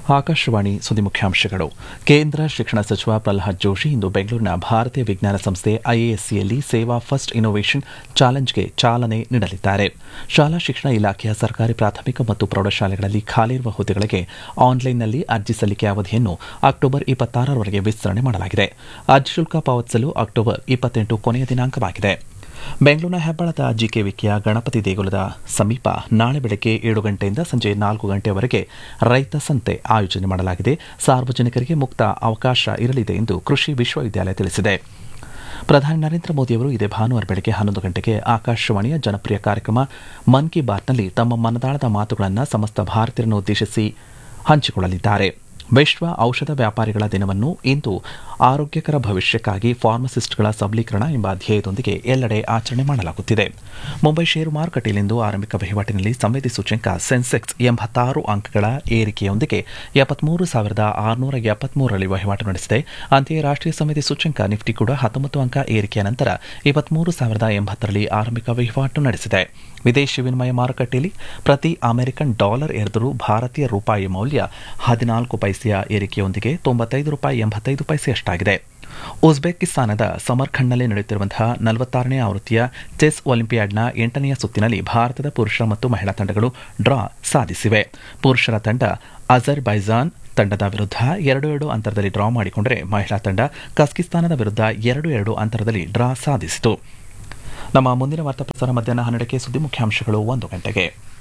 ಆಕಾಶವಾಣಿ ಸುದ್ದಿ ಮುಖ್ಯಾಂಶಗಳು ಕೇಂದ್ರ ಶಿಕ್ಷಣ ಸಚಿವ ಪ್ರಲ್ಹಾದ್ ಜೋಶಿ ಇಂದು ಬೆಂಗಳೂರಿನ ಭಾರತೀಯ ವಿಜ್ಞಾನ ಸಂಸ್ಥೆ ಐಎಎಸ್ಸಿಯಲ್ಲಿ ಸೇವಾ ಫಸ್ಟ್ ಇನ್ನೋವೇಷನ್ ಚಾಲೆಂಜ್ಗೆ ಚಾಲನೆ ನೀಡಲಿದ್ದಾರೆ ಶಾಲಾ ಶಿಕ್ಷಣ ಇಲಾಖೆಯ ಸರ್ಕಾರಿ ಪ್ರಾಥಮಿಕ ಮತ್ತು ಪ್ರೌಢಶಾಲೆಗಳಲ್ಲಿ ಖಾಲಿ ಇರುವ ಹುದ್ದೆಗಳಿಗೆ ಆನ್ಲೈನ್ನಲ್ಲಿ ಅರ್ಜಿ ಸಲ್ಲಿಕೆ ಅವಧಿಯನ್ನು ಅಕ್ಟೋಬರ್ ಇಪ್ಪತ್ತಾರರವರೆಗೆ ವಿಸ್ತರಣೆ ಮಾಡಲಾಗಿದೆ ಅರ್ಜಿ ಶುಲ್ಕ ಪಾವತಿಸಲು ಅಕ್ಟೋಬರ್ ಇಪ್ಪತ್ತೆಂಟು ಕೊನೆಯ ದಿನಾಂಕವಾಗಿದೆ ಬೆಂಗಳೂರಿನ ಹೆಬ್ಬಾಳದ ಜಿಕೆವಿಕೆಯ ಗಣಪತಿ ದೇಗುಲದ ಸಮೀಪ ನಾಳೆ ಬೆಳಗ್ಗೆ ಏಳು ಗಂಟೆಯಿಂದ ಸಂಜೆ ನಾಲ್ಕು ಗಂಟೆಯವರೆಗೆ ರೈತ ಸಂತೆ ಆಯೋಜನೆ ಮಾಡಲಾಗಿದೆ ಸಾರ್ವಜನಿಕರಿಗೆ ಮುಕ್ತ ಅವಕಾಶ ಇರಲಿದೆ ಎಂದು ಕೃಷಿ ವಿಶ್ವವಿದ್ಯಾಲಯ ತಿಳಿಸಿದೆ ಪ್ರಧಾನಿ ನರೇಂದ್ರ ಮೋದಿಯವರು ಇದೇ ಭಾನುವಾರ ಬೆಳಗ್ಗೆ ಹನ್ನೊಂದು ಗಂಟೆಗೆ ಆಕಾಶವಾಣಿಯ ಜನಪ್ರಿಯ ಕಾರ್ಯಕ್ರಮ ಮನ್ ಕಿ ಬಾತ್ನಲ್ಲಿ ತಮ್ಮ ಮನದಾಳದ ಮಾತುಗಳನ್ನು ಸಮಸ್ತ ಭಾರತೀಯರನ್ನು ಉದ್ದೇಶಿಸಿ ಹಂಚಿಕೊಳ್ಳಲಿದ್ದಾರೆ ವಿಶ್ವ ಔಷಧ ವ್ಯಾಪಾರಿಗಳ ದಿನವನ್ನು ಇಂದು ಆರೋಗ್ಯಕರ ಭವಿಷ್ಯಕ್ಕಾಗಿ ಫಾರ್ಮಸಿಸ್ಟ್ಗಳ ಸಬಲೀಕರಣ ಎಂಬ ಧ್ಯೇಯದೊಂದಿಗೆ ಎಲ್ಲೆಡೆ ಆಚರಣೆ ಮಾಡಲಾಗುತ್ತಿದೆ ಮುಂಬೈ ಷೇರು ಮಾರುಕಟ್ಟೆಯಲ್ಲಿಂದು ಆರಂಭಿಕ ವಹಿವಾಟಿನಲ್ಲಿ ಸಂವೇದಿ ಸೂಚ್ಯಂಕ ಸೆನ್ಸೆಕ್ಸ್ ಎಂಬತ್ತಾರು ಅಂಕಗಳ ಏರಿಕೆಯೊಂದಿಗೆ ಎಪ್ಪತ್ಮೂರು ಸಾವಿರದ ಆರುನೂರ ಎಪ್ಪತ್ಮೂರರಲ್ಲಿ ವಹಿವಾಟು ನಡೆಸಿದೆ ಅಂತೆಯೇ ರಾಷ್ಟ್ರೀಯ ಸಂವೇದಿ ಸೂಚ್ಯಂಕ ನಿಫ್ಟಿ ಕೂಡ ಹತ್ತೊಂಬತ್ತು ಅಂಕ ಏರಿಕೆಯ ನಂತರ ಇಪ್ಪತ್ಮೂರು ಸಾವಿರದ ಎಂಬತ್ತರಲ್ಲಿ ಆರಂಭಿಕ ವಹಿವಾಟು ನಡೆಸಿದೆ ವಿದೇಶಿ ವಿನಿಮಯ ಮಾರುಕಟ್ಟೆಯಲ್ಲಿ ಪ್ರತಿ ಅಮೆರಿಕನ್ ಡಾಲರ್ ಎರೆದರೂ ಭಾರತೀಯ ರೂಪಾಯಿ ಮೌಲ್ಯ ಹದಿನಾಲ್ಕು ಪೈಸೆಯ ಏರಿಕೆಯೊಂದಿಗೆ ತೊಂಬತ್ತೈದು ರೂಪಾಯಿ ಎಂಬತ್ತೈದು ಪೈಸೆಯಷ್ಟಾಗಿದೆ ಉಜ್ಬೇಕಿಸ್ತಾನದ ಸಮರ್ಖಂಡ್ನಲ್ಲಿ ನಡೆಯುತ್ತಿರುವಂತಹ ನಲವತ್ತಾರನೇ ಆವೃತ್ತಿಯ ಚೆಸ್ ಒಲಿಂಪಿಯಾಡ್ನ ಎಂಟನೆಯ ಸುತ್ತಿನಲ್ಲಿ ಭಾರತದ ಪುರುಷರ ಮತ್ತು ಮಹಿಳಾ ತಂಡಗಳು ಡ್ರಾ ಸಾಧಿಸಿವೆ ಪುರುಷರ ತಂಡ ಅಜರ್ ಬೈಜಾನ್ ತಂಡದ ವಿರುದ್ಧ ಎರಡು ಎರಡು ಅಂತರದಲ್ಲಿ ಡ್ರಾ ಮಾಡಿಕೊಂಡರೆ ಮಹಿಳಾ ತಂಡ ಕಸ್ಕಿಸ್ತಾನದ ವಿರುದ್ಧ ಎರಡು ಎರಡು ಅಂತರದಲ್ಲಿ ಡ್ರಾ ಸಾಧಿಸಿತು ನಮ್ಮ ಮುಂದಿನ ವಾರ್ತಾ ಪ್ರಸಾರ ಮಧ್ಯಾಹ್ನ ಹನ್ನೆರಡಕ್ಕೆ ಸುದ್ದಿ ಮುಖ್ಯಾಂಶಗಳು ಒಂದು ಗಂಟೆಗೆ